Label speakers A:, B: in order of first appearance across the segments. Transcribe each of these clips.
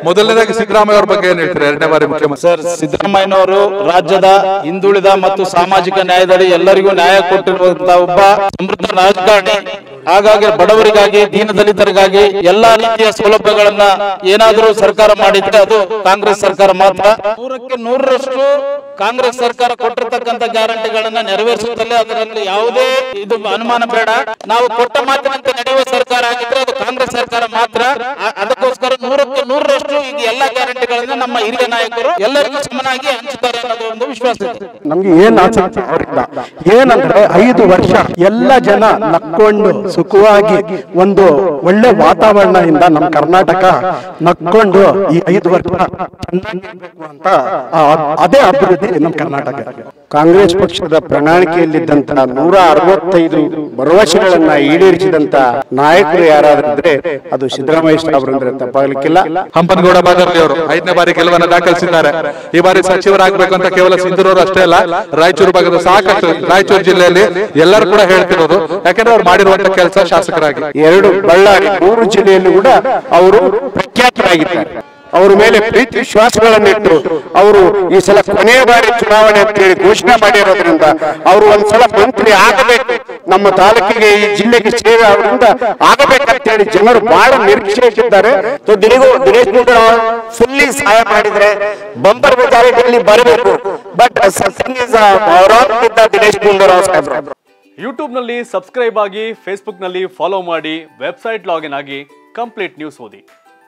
A: ಮೊದಲನೇದಾಗಿ ಸಿದ್ದರಾಮಯ್ಯ ಅವ್ರ ಬಗ್ಗೆ ಏನ್ ಹೇಳ್ತೀರಾ ಎರಡನೇ ಬಾರಿ ಮುಖ್ಯಮಂತ್ರಿ
B: ಸರ್ ಸಿದ್ದರಾಮಯ್ಯನವರು ರಾಜ್ಯದ ಹಿಂದುಳಿದ ಮತ್ತು ಸಾಮಾಜಿಕ ನ್ಯಾಯದಡಿ ಎಲ್ಲರಿಗೂ ನ್ಯಾಯ ಕೊಟ್ಟಿರುವಂತಹ ಒಬ್ಬ ಸಮೃದ್ಧ ರಾಜಕಾರಣಿ ಹಾಗಾಗಿ ಬಡವರಿಗಾಗಿ ದೀನದಲಿತರಿಗಾಗಿ ಎಲ್ಲಾ ರೀತಿಯ ಸೌಲಭ್ಯಗಳನ್ನ ಏನಾದರೂ ಸರ್ಕಾರ ಮಾಡಿದ್ರೆ ಅದು ಕಾಂಗ್ರೆಸ್ ಸರ್ಕಾರ ಮಾತ್ರ ನೂರಕ್ಕೆ ನೂರರಷ್ಟು ಕಾಂಗ್ರೆಸ್ ಸರ್ಕಾರ ಕೊಟ್ಟಿರ್ತಕ್ಕಂಥ ಗ್ಯಾರಂಟಿಗಳನ್ನ ನೆರವೇರಿಸುತ್ತಲೇ ಅದರಲ್ಲಿ ಯಾವುದೇ ಇದು ಅನುಮಾನ ಬೇಡ ನಾವು ಕೊಟ್ಟ ಮಾತಿನಂತೆ ನಡೆಯುವ ಸರ್ಕಾರ ಆಗಿದ್ರೆ ಅದು ಕಾಂಗ್ರೆಸ್ ಸರ್ಕಾರ ಮಾತ್ರ ಆ- ಅದಕ್ಕೋಸ್ಕರ ನೂರಕ್ಕೆ ನೂರರಷ್ಟು ಈಗ ಎಲ್ಲಾ ಗ್ಯಾರಂಟಿಗಳನ್ನ ನಮ್ಮ ಹಿರಿಯ ನಾಯಕರು ಎಲ್ಲರಿಗೂ ಸಮನಾಗಿ ಹಂಚುತ್ತಾರೆ ಅನ್ನೋದು ಒಂದು ವಿಶ್ವಾಸ ಇದೆ
C: ನಮ್ಗೆ ಏನ್ ಆಸಕ್ತಿ ಅವರಿಂದ ಏನಂದ್ರೆ ಐದು ವರ್ಷ ಎಲ್ಲ ಜನ ನಕ್ಕೊಂಡು ಸುಖವಾಗಿ ಒಂದು ಒಳ್ಳೆ ವಾತಾವರಣದಿಂದ ನಮ್ಮ ಕರ್ನಾಟಕ ನಕ್ಕೊಂಡು ಈ ಐದು ವರ್ಷ ಚೆನ್ನಾಗಿರ್ಬೇಕು ಅಂತ ಆ, ಅದೇ ಅಭಿವೃದ್ಧಿ ನಮ್ಮ ಕರ್ನಾಟಕ
D: ಕಾಂಗ್ರೆಸ್ ಪಕ್ಷದ ಪ್ರಣಾಳಿಕೆಯಲ್ಲಿದ್ದಂತ ನೂರ ಅರವತ್ತೈದು ಭರವಸೆಗಳನ್ನ ಈಡೇರಿಸಿದಂತ ನಾಯಕರು ಯಾರಾದ್ರಿದ್ರೆ ಅದು ಸಿದ್ದರಾಮಯ್ಯ ಸಾಹೇಬ್ರಂದ್ರೆ ತಪ್ಪಾಗ್ಲಿಕ್ಕಿಲ್ಲ
A: ಹಂಪನಗೌಡ ಬಾದರ್ಲಿ ಅವರು ಐದನೇ ಬಾರಿ ಗೆಲುವನ್ನ ದಾಖಲಿಸಿದ್ದಾರೆ ಈ ಬಾರಿ ಸಚಿವರಾಗಬೇಕು ಅಂತ ಕೇವಲ ಸಿಂಧೂರವರು ಅಷ್ಟೇ ಅಲ್ಲ ರಾಯಚೂರು ಭಾಗದ ಸಾಕಷ್ಟು ರಾಯಚೂರು ಜಿಲ್ಲೆಯಲ್ಲಿ ಎಲ್ಲರೂ ಕೂಡ ಹೇಳ್ತಿರೋದು ಯಾಕಂದ್ರೆ ಅವ್ರು ಮಾಡಿರುವಂತ ಕೆಲಸ ಶಾಸಕರಾಗಿ
D: ಎರಡು ಬಳ್ಳಾರಿ ಮೂರು ಜಿಲ್ಲೆಯಲ್ಲಿ ಕೂಡ ಅವರು ಪ್ರಖ್ಯಾತರಾಗಿದ್ದಾರೆ ಅವರ ಮೇಲೆ ಪ್ರೀತಿ ವಿಶ್ವಾಸಗಳನ್ನಿಟ್ಟು ಅವರು ಈ ಸಲ ಕೊನೆಯ ಬಾರಿ ಚುನಾವಣೆ ಅಂತ ಹೇಳಿ ಘೋಷಣೆ ಮಾಡಿರೋದ್ರಿಂದ ಅವರು ಒಂದ್ಸಲ ಮಂತ್ರಿ ಆಗಬೇಕು ನಮ್ಮ ತಾಲೂಕಿಗೆ ಈ ಜಿಲ್ಲೆಗೆ ಸೇವೆ ಅವರಿಂದ ಆಗಬೇಕಂತ ಹೇಳಿ ಜನರು ಬಹಳ ನಿರೀಕ್ಷೆ ಇಟ್ಟಿದ್ದಾರೆ ಸೊ ದಿನಗೂ ದಿನೇಶ್ ಗುಂಡೂರಾವ್ ಫುಲ್ಲಿ ಸಹಾಯ ಮಾಡಿದ್ರೆ ಬಂಪರ್ ಮೆಜಾರಿಟಿಯಲ್ಲಿ ಬರಬೇಕು ಬಟ್ ಅವರವರಿಗಿದ್ದ ದಿನೇಶ್ ಗುಂಡೂರಾವ್ ಸಾಹೇಬ್ರು
E: ಯೂಟ್ಯೂಬ್ನಲ್ಲಿ ಸಬ್ಸ್ಕ್ರೈಬ್ ಆಗಿ ಫೇಸ್ಬುಕ್ನಲ್ಲಿ ಫಾಲೋ ಮಾಡಿ ವೆಬ್ಸೈಟ್ ಲಾಗಿನ್ ಆಗಿ ಕಂಪ್ಲೀಟ್ ನ್ಯೂಸ್ ಓದಿ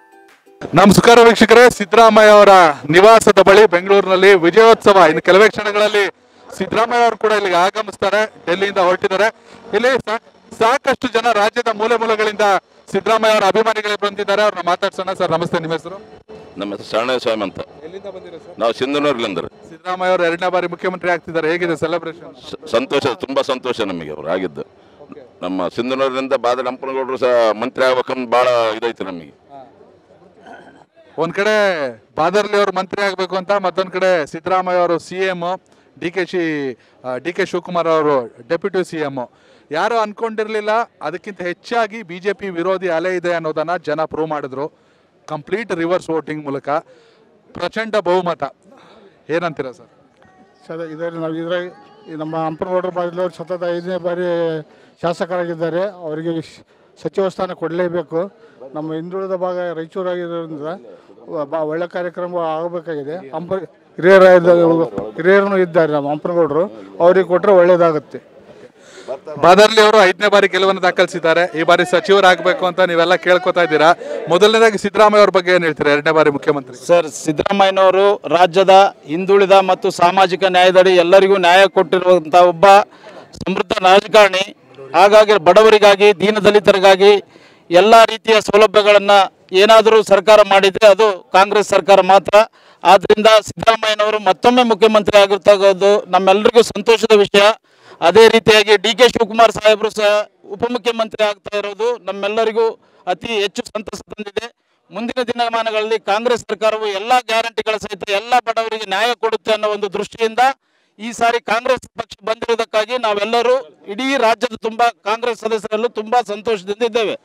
A: ನಮಸ್ಕಾರ ವೀಕ್ಷಕರೇ ಸಿದ್ದರಾಮಯ್ಯ ಅವರ ನಿವಾಸದ ಬಳಿ ಬೆಂಗಳೂರಿನಲ್ಲಿ ವಿಜಯೋತ್ಸವ ಇನ್ನು ಕೆಲವೇ ಕ್ಷಣಗಳಲ್ಲಿ ಸಿದ್ದರಾಮಯ್ಯ ಅವರು ಕೂಡ ಇಲ್ಲಿಗೆ ಆಗಮಿಸ್ತಾರೆ ಡೆಲ್ಲಿಯಿಂದ ಹೊರಟಿದ್ದಾರೆ ಇಲ್ಲಿ ಸಾ- ಸಾಕಷ್ಟು ಜನ ರಾಜ್ಯದ ಮೂಲೆ ಮೂಲೆಗಳಿಂದ ಸಿದ್ದರಾಮಯ್ಯ ಅವರ ಅಭಿಮಾನಿಗಳೇ ಬಂದಿದ್ದಾರೆ ಅವ್ರನ್ನ ಮಾತಾಡ್ಸೋಣ ಸರ್ ನಮಸ್ತೆ ನಿಮ್ಮ ಹೆಸರು
F: ನಮ್ಮ ಹೆಸರು ಶರಣಯ್ಯ ಸ್ವಾಮಿ ಅಂತ
A: ಎಲ್ಲಿಂದ ಬಂದಿರೋ ಸರ್
F: ನಾವು ಸಿಂಧನೂರ್ಲಿಂದ
A: ಸಿದ್ದರಾಮಯ್ಯ ಅವರು ಎರಡನೇ ಬಾರಿ ಮುಖ್ಯಮಂತ್ರಿ ಆಗ್ತಿದ್ದಾರೆ ಹೇಗಿದೆ ಸೆಲೆಬ್ರೇಷನ್
F: ಸ- ಸಂತೋಷ ತುಂಬಾ ಸಂತೋಷ ನಮಗೆ ಅವರು ಆಗಿದ್ದು ನಮ್ಮ ಸಿಂಧನೂರಿನಿಂದ ಬಾದಲ್ ಹಂಪನಗೌಡರು ಸಹ ಮಂತ್ರಿ ಆಗ್ಬೇಕಂತ ಬಹಳ ಇದೈತೆ ನಮಗೆ
A: ಒಂದ್ ಕಡೆ ಬಾದರ್ಲಿ ಅವರು ಮಂತ್ರಿ ಆಗ್ಬೇಕು ಅಂತ ಮತ್ತೊಂದ್ ಕಡೆ ಸಿದ್ದರಾಮಯ್ಯ ಅವರು ಸಿ ಎಂ ಡಿ ಕೆ ಶಿ ಡಿ ಕೆ ಶಿವಕುಮಾರ್ ಅವರು ಡೆಪ್ಯೂಟಿ ಸಿ ಎಂ ಯಾರು ಅನ್ಕೊಂಡಿರ್ಲಿಲ್ಲ ಅದಕ್ಕಿಂತ ಹೆಚ್ಚಾಗಿ ಬಿಜೆಪಿ ವಿರೋಧಿ ಅಲೆ ಇದೆ ಅನ್ನೋದನ್ನ ಜನ ಪ್ರೂವ್ ಮಾಡಿದ್ರು ಕಂಪ್ಲೀಟ್ ರಿವರ್ಸ್ ವೋಟಿಂಗ್ ಮೂಲಕ ಪ್ರಚಂಡ ಬಹುಮತ ಏನಂತೀರಾ ಸರ್
G: ಸದ ಇದರಲ್ಲಿ ನಾವು ಇದ್ರಾಗ ಈ ನಮ್ಮ ಹಂಪನಗೌಡರ ಬಾಗಿಲವರು ಸತತ ಐದನೇ ಬಾರಿ ಶಾಸಕರಾಗಿದ್ದಾರೆ ಅವರಿಗೆ ಶ- ಸಚಿವ ಸ್ಥಾನ ಕೊಡಲೇಬೇಕು ನಮ್ಮ ಹಿಂದುಳಿದ ಭಾಗ ರಾಯಚೂರು ಆಗಿರೋದ್ರಿಂದ ವ- ಬಾ- ಒಳ್ಳೆ ಕಾರ್ಯಕ್ರಮ ಆಗಬೇಕಾಗಿದೆ ಹಂಪ ಹಿರಿಯರ ಹಿರಿಯರು ಇದ್ದಾರೆ ನಮ್ಮ ಹಂಪನಗೌಡರು ಅವ್ರಿಗೆ ಕೊಟ್ಟರೆ ಒಳ್ಳೇದಾಗುತ್ತೆ
A: ಬಾದರ್ಲಿ ಅವರು ಐದನೇ ಬಾರಿ ಗೆಲುವನ್ನು ದಾಖಲಿಸಿದ್ದಾರೆ ಈ ಬಾರಿ ಸಚಿವರಾಗಬೇಕು ಅಂತ ನೀವೆಲ್ಲ ಕೇಳ್ಕೊತಾ ಇದ್ದೀರಾ ಮೊದಲನೇದಾಗಿ ಸಿದ್ದರಾಮಯ್ಯ ಅವ್ರ ಬಗ್ಗೆ ಏನ್ ಹೇಳ್ತೀರಾ ಎರಡನೇ ಬಾರಿ ಮುಖ್ಯಮಂತ್ರಿ
B: ಸರ್ ಸಿದ್ದರಾಮಯ್ಯನವರು ರಾಜ್ಯದ ಹಿಂದುಳಿದ ಮತ್ತು ಸಾಮಾಜಿಕ ನ್ಯಾಯದಡಿ ಎಲ್ಲರಿಗೂ ನ್ಯಾಯ ಕೊಟ್ಟಿರುವಂತಹ ಒಬ್ಬ ಸಮೃದ್ಧ ರಾಜಕಾರಣಿ ಹಾಗಾಗಿ ಬಡವರಿಗಾಗಿ ದೀನದಲಿತರಿಗಾಗಿ ಎಲ್ಲ ರೀತಿಯ ಸೌಲಭ್ಯಗಳನ್ನ ಏನಾದರೂ ಸರ್ಕಾರ ಮಾಡಿದ್ರೆ ಅದು ಕಾಂಗ್ರೆಸ್ ಸರ್ಕಾರ ಮಾತ್ರ ಆದ್ರಿಂದ ಸಿದ್ದರಾಮಯ್ಯನವರು ಮತ್ತೊಮ್ಮೆ ಮುಖ್ಯಮಂತ್ರಿ ಆಗಿರ್ತಕ್ಕದ್ದು ನಮ್ಮೆಲ್ಲರಿಗೂ ಸಂತೋಷದ ವಿಷಯ ಅದೇ ರೀತಿಯಾಗಿ ಡಿ ಕೆ ಶಿವಕುಮಾರ್ ಸಾಹೇಬರು ಸಹ ಉಪಮುಖ್ಯಮಂತ್ರಿ ಆಗ್ತಾ ಇರೋದು ನಮ್ಮೆಲ್ಲರಿಗೂ ಅತಿ ಹೆಚ್ಚು ಸಂತಸ ತಂದಿದೆ ಮುಂದಿನ ದಿನಮಾನಗಳಲ್ಲಿ ಕಾಂಗ್ರೆಸ್ ಸರ್ಕಾರವು ಎಲ್ಲಾ ಗ್ಯಾರಂಟಿಗಳ ಸಹಿತ ಎಲ್ಲ ಬಡವರಿಗೆ ನ್ಯಾಯ ಕೊಡುತ್ತೆ ಅನ್ನೋ ಒಂದು ದೃಷ್ಟಿಯಿಂದ ಈ ಸಾರಿ ಕಾಂಗ್ರೆಸ್ ಪಕ್ಷ ಬಂದಿರುವುದಕ್ಕಾಗಿ ನಾವೆಲ್ಲರೂ ಇಡೀ ರಾಜ್ಯದ ತುಂಬಾ ಕಾಂಗ್ರೆಸ್ ಸದಸ್ಯರಲ್ಲೂ ತುಂಬಾ ಸಂತೋಷದಿಂದ ಇದ್ದೇವೆ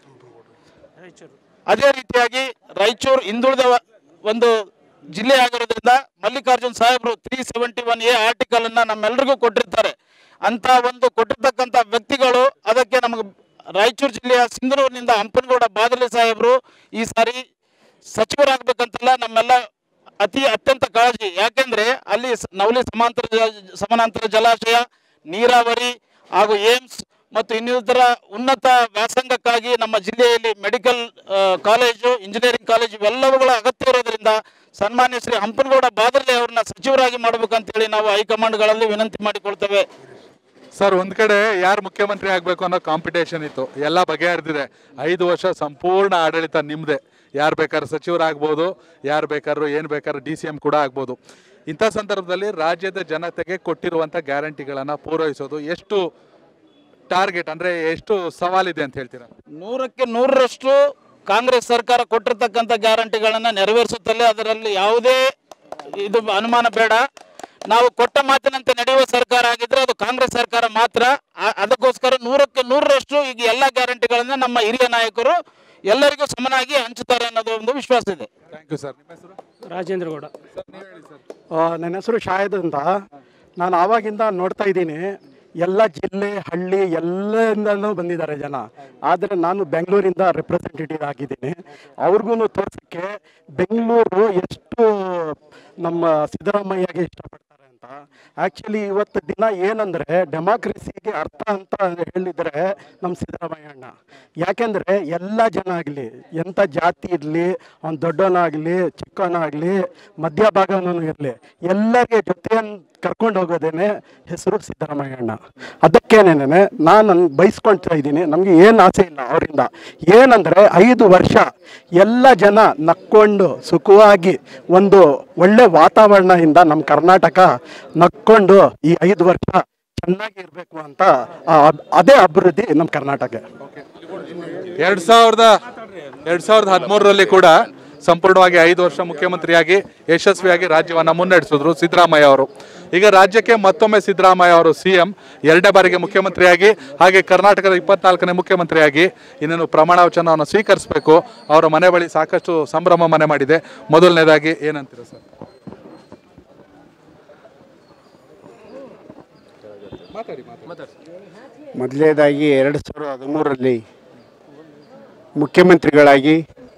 B: ಅದೇ ರೀತಿಯಾಗಿ ರಾಯಚೂರು ಹಿಂದುಳಿದ ವ- ಒಂದು ಜಿಲ್ಲೆ ಆಗಿರೋದ್ರಿಂದ ಮಲ್ಲಿಕಾರ್ಜುನ್ ಸಾಹೇಬರು three seventy one A article ಅನ್ನ ನಮ್ಮೆಲ್ಲರಿಗೂ ಕೊಟ್ಟಿರ್ತಾರೆ ಅಂತ ಒಂದು ಕೊಟ್ಟಿರ್ತಕ್ಕಂಥ ವ್ಯಕ್ತಿಗಳು ಅದಕ್ಕೆ ನಮಗೆ ರಾಯಚೂರು ಜಿಲ್ಲೆಯ ಸಿಂಧನೂರಿನಿಂದ ಹಂಪನಗೌಡ ಬಾದಲಿ ಸಾಹೇಬರು ಈ ಸಾರಿ ಸಚಿವರಾಗಬೇಕಂತೆಲ್ಲ ನಮ್ಮೆಲ್ಲ ಅತಿ ಅತ್ಯಂತ ಕಾಳಜಿ ಯಾಕೆಂದ್ರೆ ಅಲ್ಲಿ ಸ- ನವಲಿ ಸಮಾಂತರ ಜ- ಸಮಾನಾಂತರ ಜಲಾಶಯ ನೀರಾವರಿ ಹಾಗೂ ಏಮ್ಸ್ ಮತ್ತು ಇನ್ನಿತರ ಉನ್ನತ ವ್ಯಾಸಂಗಕ್ಕಾಗಿ ನಮ್ಮ ಜಿಲ್ಲೆಯಲ್ಲಿ ಮೆಡಿಕಲ್ ಆ, ಕಾಲೇಜು ಇಂಜಿನಿಯರಿಂಗ್ ಕಾಲೇಜು ಇವೆಲ್ಲವುಗಳ ಅಗತ್ಯ ಇರೋದ್ರಿಂದ ಸನ್ಮಾನ್ಯ ಶ್ರೀ ಹಂಪನಗೌಡ ಬಾದರ್ಲಿ ಅವರನ್ನ ಸಚಿವರಾಗಿ ಮಾಡಬೇಕಂತೇಳಿ ನಾವು ಹೈಕಮಾಂಡ್ಗಳಲ್ಲಿ ವಿನಂತಿ ಮಾಡಿಕೊಳ್ತೇವೆ
A: ಸರ್ ಒಂದ್ ಕಡೆ ಯಾರು ಮುಖ್ಯಮಂತ್ರಿ ಆಗ್ಬೇಕು ಅನ್ನೋ ಕಾಂಪಿಟೇಷನ್ ಇತ್ತು ಎಲ್ಲ ಬಗೆಹರಿದಿದೆ ಐದು ವರ್ಷ ಸಂಪೂರ್ಣ ಆಡಳಿತ ನಿಮ್ದೆ ಯಾರು ಬೇಕಾದ್ರೂ ಸಚಿವರಾಗ್ಬೋದು ಯಾರು ಬೇಕಾದ್ರೂ ಏನು ಬೇಕಾದ್ರೂ ಡಿ ಸಿ ಎಂ ಕೂಡ ಆಗ್ಬೋದು ಇಂಥ ಸಂದರ್ಭದಲ್ಲಿ ರಾಜ್ಯದ ಜನತೆಗೆ ಕೊಟ್ಟಿರುವಂಥ ಗ್ಯಾರಂಟಿಗಳನ್ನು ಪೂರೈಸೋದು ಎಷ್ಟು ಟಾರ್ಗೆಟ್ ಅಂದ್ರೆ ಎಷ್ಟು ಸವಾಲಿದೆ ಅಂತ ಹೇಳ್ತೀರಾ
B: ನೂರಕ್ಕೆ ನೂರರಷ್ಟು ಕಾಂಗ್ರೆಸ್ ಸರ್ಕಾರ ಕೊಟ್ಟಿರ್ತಕ್ಕಂಥ ಗ್ಯಾರಂಟಿಗಳನ್ನ ನೆರವೇರಿಸುತ್ತಲೇ ಅದರಲ್ಲಿ ಯಾವುದೇ ಇದು ಅನುಮಾನ ಬೇಡ ನಾವು ಕೊಟ್ಟ ಮಾತಿನಂತೆ ನಡೆಯುವ ಸರ್ಕಾರ ಆಗಿದ್ರೆ ಅದು ಕಾಂಗ್ರೆಸ್ ಸರ್ಕಾರ ಮಾತ್ರ ಆ- ಅದಕ್ಕೋಸ್ಕರ ನೂರಕ್ಕೆ ನೂರರಷ್ಟು ಈಗ ಎಲ್ಲ ಗ್ಯಾರಂಟಿಗಳನ್ನ ನಮ್ಮ ಹಿರಿಯ ನಾಯಕರು ಎಲ್ಲರಿಗೂ ಸಮನಾಗಿ ಹಂಚುತ್ತಾರೆ ಅನ್ನೋದು ಒಂದು ವಿಶ್ವಾಸ ಇದೆ
A: ಥ್ಯಾಂಕ್ ಯು ಸರ್ ನಿಮ್ಮ ಹೆಸರು
C: ರಾಜೇಂದ್ರ ಗೌಡ ಆ, ನನ್ನ ಹೆಸರು ಶಾಯದ್ ಅಂತ ನಾನು ಆವಾಗಿಂದ ನೋಡ್ತಾ ಇದ್ದೀನಿ ಎಲ್ಲ ಜಿಲ್ಲೆ ಹಳ್ಳಿ ಎಲ್ಲದಿಂದಲೂ ಬಂದಿದ್ದಾರೆ ಜನ ಆದರೆ ನಾನು ಬೆಂಗಳೂರಿಂದ ರೆಪ್ರೆಸೆಂಟೇಟಿವ್ ಆಗಿದ್ದೀನಿ ಅವ್ರಿಗೂ ತೋರ್ಸಕ್ಕೆ ಬೆಂಗಳೂರು ಎಷ್ಟು ನಮ್ಮ ಸಿದ್ದರಾಮಯ್ಯಗೆ ಇಷ್ಟಪಡ್ತಾರೆ ಅಂತ ಆ್ಯಕ್ಚುಲಿ ಇವತ್ತು ದಿನ ಏನಂದರೆ ಡೆಮಾಕ್ರಸಿಗೆ ಅರ್ಥ ಅಂತ ಹೇಳಿದರೆ ನಮ್ಮ ಸಿದ್ದರಾಮಯ್ಯ ಅಣ್ಣ ಯಾಕೆಂದರೆ ಎಲ್ಲ ಜನ ಆಗಲಿ ಎಂಥ ಜಾತಿ ಇರಲಿ ಅವ್ನು ದೊಡ್ಡವನಾಗಲಿ ಚಿಕ್ಕವನಾಗಲಿ ಮಧ್ಯಭಾಗನೂ ಇರಲಿ ಎಲ್ಲರಿಗೆ ಜೊತೆ ಕರ್ಕೊಂಡು ಹೋಗೋದೇನೆ ಹೆಸರು ಸಿದ್ದರಾಮಯ್ಯ ಅಣ್ಣ ಅದಕ್ಕೇನೇನೆ ನಾನು ಬಯಸ್ಕೊಳ್ತಾ ಇದ್ದೀನಿ ನಮಗೆ ಏನು ಆಸೆ ಇಲ್ಲ ಅವರಿಂದ ಏನಂದರೆ ಐದು ವರ್ಷ ಎಲ್ಲ ಜನ ನಕ್ಕೊಂಡು ಸುಖವಾಗಿ ಒಂದು ಒಳ್ಳೆ ವಾತಾವರಣದಿಂದ ನಮ್ಮ ಕರ್ನಾಟಕ ನಕ್ಕೊಂಡು ಈ ಐದು ವರ್ಷ ಚೆನ್ನಾಗಿ ಇರಬೇಕು ಅಂತ ಆ ಅಬ್- ಅದೇ ಅಭಿವೃದ್ಧಿ ನಮ್ಮ ಕರ್ನಾಟಕ
A: ಎರಡ್ ಸಾವಿರದ ಎರಡ್ ಸಾವಿರದ ಹದಿಮೂರರಲ್ಲಿ ಕೂಡ ಸಂಪೂರ್ಣವಾಗಿ ಐದು ವರ್ಷ ಮುಖ್ಯಮಂತ್ರಿಯಾಗಿ ಯಶಸ್ವಿಯಾಗಿ ರಾಜ್ಯವನ್ನ ಮುನ್ನಡೆಸಿದ್ರು ಸಿದ್ದರಾಮಯ್ಯ ಅವರು ಈಗ ರಾಜ್ಯಕ್ಕೆ ಮತ್ತೊಮ್ಮೆ ಸಿದ್ದರಾಮಯ್ಯ ಅವರು ಸಿಎಂ ಎರಡನೇ ಬಾರಿಗೆ ಮುಖ್ಯಮಂತ್ರಿಯಾಗಿ ಹಾಗೆ ಕರ್ನಾಟಕದ ಇಪ್ಪತ್ನಾಲ್ಕನೇ ಮುಖ್ಯಮಂತ್ರಿಯಾಗಿ ಇನ್ನೇನು ಪ್ರಮಾಣ ವಚನವನ್ನು ಸ್ವೀಕರಿಸಬೇಕು ಅವರ ಮನೆ ಬಳಿ ಸಾಕಷ್ಟು ಸಂಭ್ರಮ ಮನೆ ಮಾಡಿದೆ ಮೊದಲನೇದಾಗಿ ಏನಂತೀರ ಸರ್
D: ಮೊದಲನೇದಾಗಿ ಎರಡು ಸಾವಿರದ ಹದಿಮೂರರಲ್ಲಿ ಮುಖ್ಯಮಂತ್ರಿಗಳಾಗಿ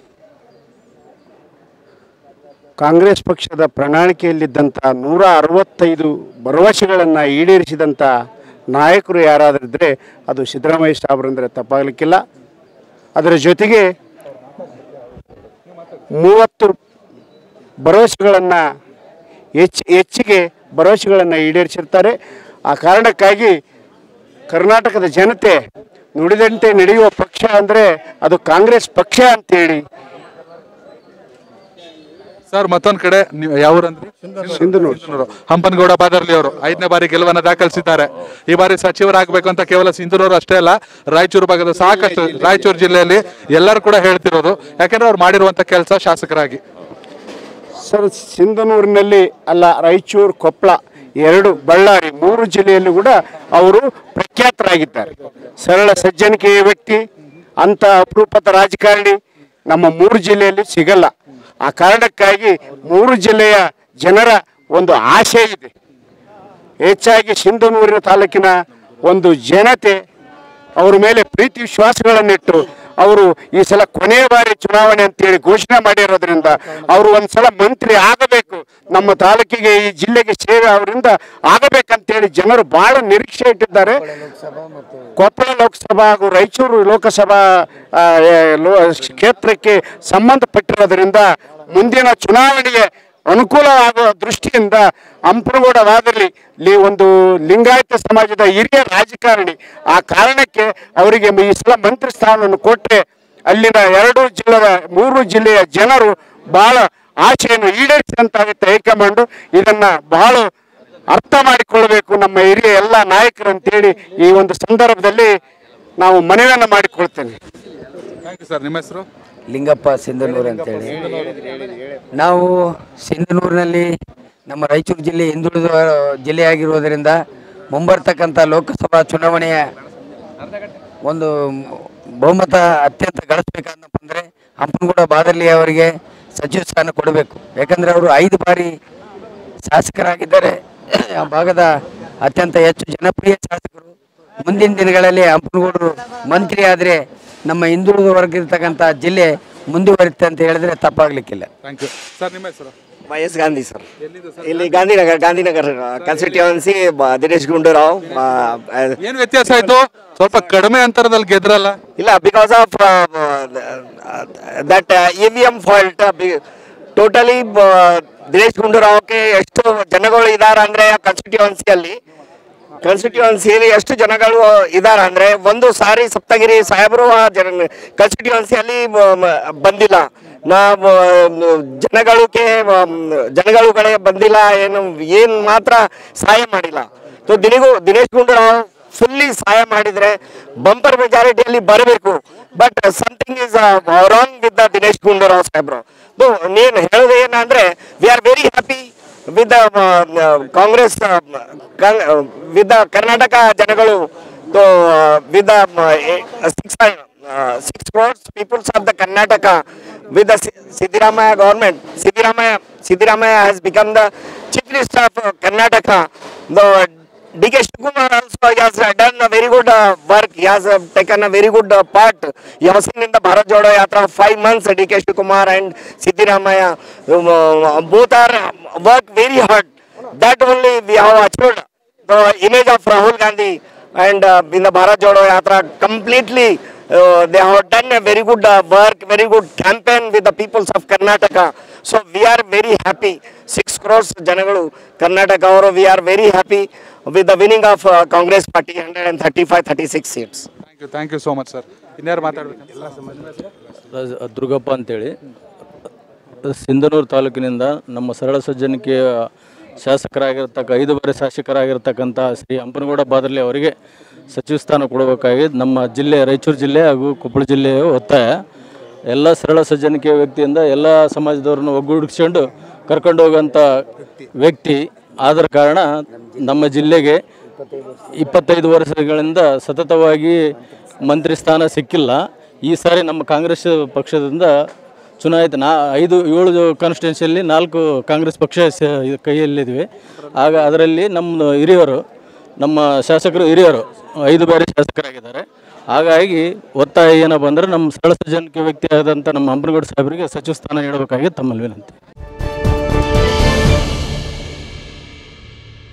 D: ಕಾಂಗ್ರೆಸ್ ಪಕ್ಷದ ಪ್ರಣಾಳಿಕೆಯಲ್ಲಿದ್ದಂಥ ನೂರ ಅರವತ್ತೈದು ಭರವಸೆಗಳನ್ನು ಈಡೇರಿಸಿದಂಥ ನಾಯಕರು ಯಾರಾದರಿದ್ದರೆ ಅದು ಸಿದ್ದರಾಮಯ್ಯ ಸಾಹೇಬರಂದರೆ ತಪ್ಪಾಗಲಿಕ್ಕಿಲ್ಲ ಅದರ ಜೊತೆಗೆ ಮೂವತ್ತು ಭರವಸೆಗಳನ್ನು ಹೆಚ್ಚು ಹೆಚ್ಚಿಗೆ ಭರವಸೆಗಳನ್ನು ಈಡೇರಿಸಿರ್ತಾರೆ ಆ ಕಾರಣಕ್ಕಾಗಿ ಕರ್ನಾಟಕದ ಜನತೆ ನುಡಿದಂತೆ ನಡೆಯುವ ಪಕ್ಷ ಅಂದರೆ ಅದು ಕಾಂಗ್ರೆಸ್ ಪಕ್ಷ ಅಂತೇಳಿ
A: ಸರ್ ಮತ್ತೊಂದ್ ಕಡೆ ನೀವು ಯಾವ ಊರಂದ್ರಿ
D: ಸಿಂಧನೂರು
A: ಸಿಂಧನೂರು. ಹಂಪನಗೌಡ ಬಾದರ್ಲಿ ಅವರು ಐದನೇ ಬಾರಿ ಗೆಲುವನ್ನ ದಾಖಲಿಸಿದ್ದಾರೆ ಈ ಬಾರಿ ಸಚಿವರಾಗಬೇಕು ಅಂತ ಕೇವಲ ಸಿಂಧನೂರು ಅಷ್ಟೇ ಅಲ್ಲ ರಾಯಚೂರು ಭಾಗದ ಸಾಕಷ್ಟು ರಾಯಚೂರು ಜಿಲ್ಲೆಯಲ್ಲಿ ಎಲ್ಲರೂ ಕೂಡ ಹೇಳ್ತಿರೋದು ಯಾಕಂದ್ರೆ ಅವ್ರು ಮಾಡಿರುವಂತ ಕೆಲಸ ಶಾಸಕರಾಗಿ
D: ಸರ್ ಸಿಂಧನೂರಿನಲ್ಲಿ ಅಲ್ಲ ರಾಯಚೂರು ಕೊಪ್ಪಳ ಎರಡು ಬಳ್ಳಾರಿ ಮೂರು ಜಿಲ್ಲೆಯಲ್ಲೂ ಕೂಡ ಅವರು ಪ್ರಖ್ಯಾತರಾಗಿದ್ದಾರೆ ಸರಳ ಸಜ್ಜನಿಕೆಯ ವ್ಯಕ್ತಿ ಅಂತ ಅಪರೂಪದ ರಾಜಕಾರಣಿ ನಮ್ಮ ಮೂರು ಜಿಲ್ಲೆಯಲ್ಲಿ ಸಿಗಲ್ಲ ಆ ಕಾರಣಕ್ಕಾಗಿ ಮೂರು ಜಿಲ್ಲೆಯ ಜನರ ಒಂದು ಆಶೆ ಇದೆ ಹೆಚ್ಚಾಗಿ ಸಿಂಧನೂರಿನ ತಾಲೂಕಿನ ಒಂದು ಜನತೆ ಅವ್ರ ಮೇಲೆ ಪ್ರೀತಿ ವಿಶ್ವಾಸಗಳನ್ನಿಟ್ಟು ಅವರು ಈ ಸಲ ಕೊನೆಯ ಬಾರಿ ಚುನಾವಣೆ ಅಂತೇಳಿ ಘೋಷಣೆ ಮಾಡಿರೋದ್ರಿಂದ ಅವರು ಒಂದ್ಸಲ ಮಂತ್ರಿ ಆಗಬೇಕು ನಮ್ಮ ತಾಲೂಕಿಗೆ ಈ ಜಿಲ್ಲೆಗೆ ಸೇವೆ ಅವರಿಂದ ಆಗಬೇಕಂತೇಳಿ ಜನರು ಬಹಳ ನಿರೀಕ್ಷೆ ಇಟ್ಟಿದ್ದಾರೆ ಕೊಪ್ಪಳ ಲೋಕಸಭಾ ಹಾಗೂ ರಾಯಚೂರು ಲೋಕಸಭಾ ಆ, ಏ, ಲೋ ಕ್ಷೇತ್ರಕ್ಕೆ ಸಂಬಂಧಪಟ್ಟಿರೋದ್ರಿಂದ ಮುಂದಿನ ಚುನಾವಣೆಗೆ ಅನುಕೂಲವಾಗುವ ದೃಷ್ಟಿಯಿಂದ ಹಂಪನಗೌಡರಾದಲ್ಲಿ ಇಲ್ಲಿ ಒಂದು ಲಿಂಗಾಯತ ಸಮಾಜದ ಹಿರಿಯ ರಾಜಕಾರಣಿ ಆ ಕಾರಣಕ್ಕೆ ಅವರಿಗೆ ಈ ಸಲ ಮಂತ್ರಿ ಸ್ಥಾನವನ್ನು ಕೊಟ್ಟರೆ ಅಲ್ಲಿನ ಎರಡು ಜಿಲ್ಲೆಯ ಮೂರು ಜಿಲ್ಲೆಯ ಜನರು ಬಹಳ ಆಶೆಯನ್ನು ಈಡೇರಿಸಿದಂತಾಗುತ್ತೆ ಹೈಕಮಾಂಡ್ ಇದನ್ನ ಬಹಳ ಅರ್ಥ ಮಾಡಿಕೊಳ್ಬೇಕು ನಮ್ಮ ಹಿರಿಯ ಎಲ್ಲ ನಾಯಕರು ಅಂತೇಳಿ ಈ ಒಂದು ಸಂದರ್ಭದಲ್ಲಿ ನಾವು ಮನವಿಯನ್ನು ಮಾಡಿಕೊಳ್ತೇನೆ
A: ಥ್ಯಾಂಕ್ ಯು ಸರ್ ನಿಮ್ಮ ಹೆಸರು
H: ಲಿಂಗಪ್ಪ ಸಿಂಧನೂರು ಅಂತೇಳಿ ನಾವು ಸಿಂಧನೂರಿನಲ್ಲಿ ನಮ್ಮ ರಾಯಚೂರು ಜಿಲ್ಲೆ ಹಿಂದುಳಿದ ಜಿಲ್ಲೆಯಾಗಿರುವುದರಿಂದ ಮುಂಬರ್ತಕ್ಕಂಥ ಲೋಕಸಭಾ ಚುನಾವಣೆಯ ಒಂದು ಬಹುಮತ ಅತ್ಯಂತ ಗಳಿಸ್ಬೇಕಂತಪ್ಪ ಅಂದರೆ ಹಂಪನಗೌಡ ಬಾದರ್ಲಿ ಅವರಿಗೆ ಸಚಿವ ಸ್ಥಾನ ಕೊಡಬೇಕು ಯಾಕಂದರೆ ಅವರು ಐದು ಬಾರಿ ಶಾಸಕರಾಗಿದ್ದಾರೆ ಆ ಭಾಗದ ಅತ್ಯಂತ ಹೆಚ್ಚು ಜನಪ್ರಿಯ ಶಾಸಕರು ಮುಂದಿನ ದಿನಗಳಲ್ಲಿ ಹಂಪನಗೌಡರು ಮಂತ್ರಿ ಆದರೆ ನಮ್ಮ ಹಿಂದುಳಿದ ವರ್ಗ ಇರ್ತಕ್ಕಂಥ ಜಿಲ್ಲೆ ಮುಂದುವರಿಯುತ್ತೆ ಅಂತ ಹೇಳಿದ್ರೆ ತಪ್ಪಾಗ್ಲಿಕ್ಕಿಲ್ಲ
A: ಥ್ಯಾಂಕ್ ಯು ಸರ್ ನಿಮ್ಮ ಹೆಸರು
I: ವೈಎಸ್ ಗಾಂಧಿ ಸರ್ ಇಲ್ಲಿ ಗಾಂಧಿನಗರ್ ಗಾಂಧಿನಗರ್ ಕಾನ್ಸ್ಟಿಟ್ಯೂನ್ಸಿ ದಿನೇಶ್ ಗುಂಡೂರಾವ್ ಆ, ಆ,
A: ಏನ್ ವ್ಯತ್ಯಾಸ ಆಯ್ತು ಸ್ವಲ್ಪ ಕಡಿಮೆ ಅಂತರದಲ್ಲಿ ಗೆದ್ರಲ್ಲ
I: ಇಲ್ಲ because of that E V M fault totally Dinesh ಗುಂಡೂರಾವ್ಗೆ ಎಷ್ಟು ಜನಗಳು ಇದಾರೆ ಅಂದ್ರೆ ಕಾನ್ಸ್ಟಿಟ್ಯೂನ್ಸಿಯಲ್ಲಿ ಕಾನ್ಸ್ಟಿಟ್ಯೂನ್ಸಿಯಲ್ಲಿ ಎಷ್ಟು ಜನಗಳು ಇದಾರೆ ಅಂದ್ರೆ ಒಂದು ಸಾರಿ ಸಪ್ತಗಿರಿ ಸಾಹೇಬರು ಆ ಜನ ಕಾನ್ಸ್ಟಿಟ್ಯೂನ್ಸಿಯಲ್ಲಿ ಬಂದಿಲ್ಲ ನಾವು ಜನಗಳಿಗೆ ಜನಗಳುಗಳೇ ಬಂದಿಲ್ಲ ಏನು ಏನು ಮಾತ್ರ ಸಹಾಯ ಮಾಡಿಲ್ಲ ಸೊ ದಿನಿಗೂ ದಿನೇಶ್ ಗುಂಡೂರಾವ್ ಫುಲ್ಲಿ ಸಹಾಯ ಮಾಡಿದ್ರೆ ಬಂಪರ್ ಮೆಜಾರಿಟಿಯಲ್ಲಿ ಬರಬೇಕು but something is wrong with the Dinesh Gundurao ಸಾಹೇಬ್ರು ಇದು ನೀನು ಹೇಳೋದು ಏನಂದ್ರೆ we are very happy with Congress with Karnataka ಜನಗಳು with six uh, six crores peoples of the Karnataka with the Si- Siddaramaya government. Siddaramaya, Siddaramaya has become the chief minister of uh, Karnataka. The D.K. Shivakumar also has uh, done a very good uh, work. He has uh, taken a very good uh, part. You have seen in the Bharat Jodo Yatra five months. uh, D.K. Shivakumar and Siddaramaya um, uh, both are uh, work very hard. That only we have achieved the image of Rahul Gandhi and uh, in the Bharat Jodo Yatra completely uh, they have done a very good uh, work, very good campaign with the peoples of Karnataka. So we are very happy. Six crores Janagalu, Karnataka, ಅವರು we are very happy with the winning of uh, Congress party 135, 36 seats.
A: Thank you thank you so much sir ಇನ್ಯಾರು ಮಾತಾಡ್ಬೇಕು
B: ರಾಜ- ದುರ್ಗಪ್ಪ ಅಂತೇಳಿ ಸಿಂಧನೂರು ತಾಲೂಕಿನಿಂದ ನಮ್ಮ ಸರಳ ಸಜ್ಜನಿಕೆ ಶಾಸಕರಾಗಿರ್ತಕ್ಕ ಐದು ಬಾರಿ ಶಾಸಕರಾಗಿರ್ತಕ್ಕಂಥ ಶ್ರೀ ಹಂಪನಗೌಡ ಬಾದರ್ಲಿ ಅವರಿಗೆ ಸಚಿವ ಸ್ಥಾನ ಕೊಡಬೇಕಾಗಿ ನಮ್ಮ ಜಿಲ್ಲೆ ರಾಯಚೂರು ಜಿಲ್ಲೆ ಹಾಗೂ ಕೊಪ್ಪಳ ಜಿಲ್ಲೆಯ ಒತ್ತಾಯ ಎಲ್ಲ ಸರಳ ಸಜ್ಜನಿಕೆ ವ್ಯಕ್ತಿಯಿಂದ ಎಲ್ಲ ಸಮಾಜದವ್ರನ್ನ ಒಗ್ಗೂಡಿಸ್ಕೊಂಡು ಕರ್ಕೊಂಡು ಹೋಗೋಂಥ ವ್ಯಕ್ತಿ ಆದ ಕಾರಣ ನಮ್ಮ ಜಿಲ್ಲೆಗೆ ಇಪ್ಪತ್ತೈದು ವರ್ಷಗಳಿಂದ ಸತತವಾಗಿ ಮಂತ್ರಿ ಸ್ಥಾನ ಸಿಕ್ಕಿಲ್ಲ ಈ ಸಾರಿ ನಮ್ಮ ಕಾಂಗ್ರೆಸ್ ಪಕ್ಷದಿಂದ ಚುನಾಯಿತ ನಾ ಐದು ಏಳು ಕಾನ್ಸ್ಟಿಟ್ಯೂನ್ಸಿಯಲ್ಲಿ ನಾಲ್ಕು ಕಾಂಗ್ರೆಸ್ ಪಕ್ಷ ಸ- ಕೈಯಲ್ಲಿದ್ವಿ ಆಗ ಅದರಲ್ಲಿ ನಮ್ಮ ಹಿರಿಯರು ನಮ್ಮ ಶಾಸಕರು ಹಿರಿಯರು ಐದು ಬಾರಿ ಶಾಸಕರಾಗಿದ್ದಾರೆ ಹಾಗಾಗಿ ಒತ್ತಾಯ ಏನಪ್ಪ ಅಂದ್ರೆ ನಮ್ಮ ಸರಳ ಸಜ್ಜನಿಕೆ ವ್ಯಕ್ತಿ ಆದಂಥ ನಮ್ಮ ಹಂಪನಗೌಡ ಸಾಹೇಬರಿಗೆ ಸಚಿವ ಸ್ಥಾನ ನೀಡಬೇಕಾಗಿ ತಮ್ಮಲ್ಲಿ ವಿನಂತಿ